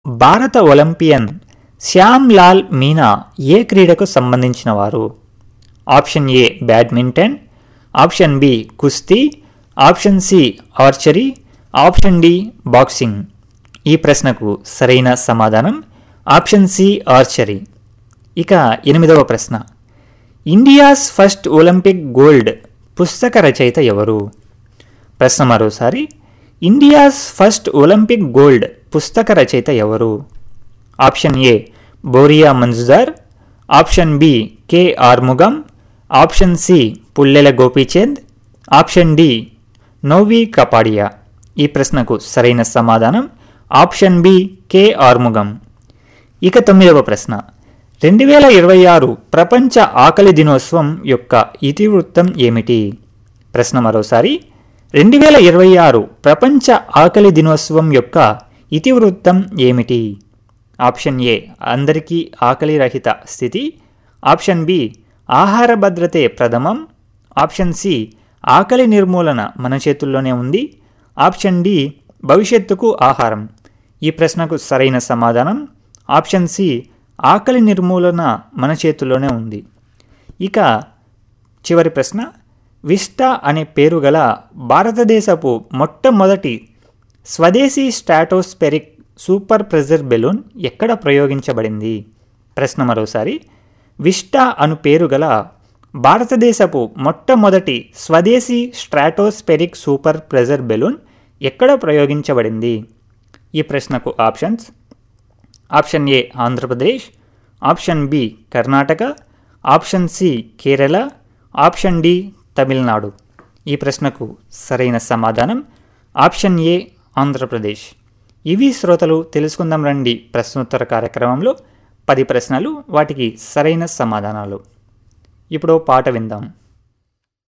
భారత ఒలింపియన్ శ్యామ్ లాల్ మీనా ఏ క్రీడకు సంబంధించినవారు option A badminton option B కుస్తీ option C archery option D boxing ఈ ప్రశ్నకు సరైన సమాధానం ఆప్షన్ సి ఆర్చరీ ఇక ఎనిమిదవ ప్రశ్న ఇండియాస్ ఫస్ట్ ఒలింపిక్ గోల్డ్ పుస్తక రచయిత ఎవరు ప్రశ్న మరోసారి ఇండియాస్ ఫస్ట్ ఒలింపిక్ గోల్డ్ పుస్తక రచయిత ఎవరు option A Boria Majumdar option B K Arumugam option C Pullela Gopichand option D Novy Kapadia ఈ ప్రశ్నకు సరైన సమాధానం ఆప్షన్ బి కె ఆర్ముగం ఇక తొమ్మిదవ ప్రశ్న రెండు వేల ఇరవై ఆరు ప్రపంచ ఆకలి దినోత్సవం యొక్క ఇతివృత్తం ఏమిటి ప్రశ్న మరోసారి రెండు వేల ఇరవై ఆరు ప్రపంచ ఆకలి దినోత్సవం యొక్క ఇతివృత్తం ఏమిటి ఆప్షన్ ఏ అందరికీ ఆకలి రహిత స్థితి ఆప్షన్ బి ఆహార భద్రతే ప్రథమం ఆప్షన్ సి ఆకలి నిర్మూలన మన చేతుల్లోనే ఉంది ఆప్షన్ డి భవిష్యత్తుకు ఆహారం ఈ ప్రశ్నకు సరైన సమాధానం ఆప్షన్ సి ఆకలి నిర్మూలన మన చేతుల్లోనే ఉంది ఇక చివరి ప్రశ్న విస్టా అనే పేరు గల భారతదేశపు మొట్టమొదటి స్వదేశీ స్టాటోస్పెరిక్ సూపర్ ప్రెజర్ బెలూన్ ఎక్కడ ప్రయోగించబడింది ప్రశ్న మరోసారి విస్టా అను పేరు గల భారతదేశపు మొట్టమొదటి స్వదేశీ స్ట్రాటోస్పెరిక్ సూపర్ ప్రెజర్ బెలూన్ ఎక్కడ ప్రయోగించబడింది ఈ ప్రశ్నకు options option A Andhra Pradesh option B Karnataka option C Kerala option D Tamil Nadu ఈ ప్రశ్నకు సరైన సమాధానం ఆప్షన్ ఏ ఆంధ్రప్రదేశ్ ఇవి శ్రోతలు తెలుసుకుందాం రండి ప్రశ్నోత్తర కార్యక్రమంలో పది ప్రశ్నలు వాటికి సరైన సమాధానాలు ఇప్పుడు పాట విందాం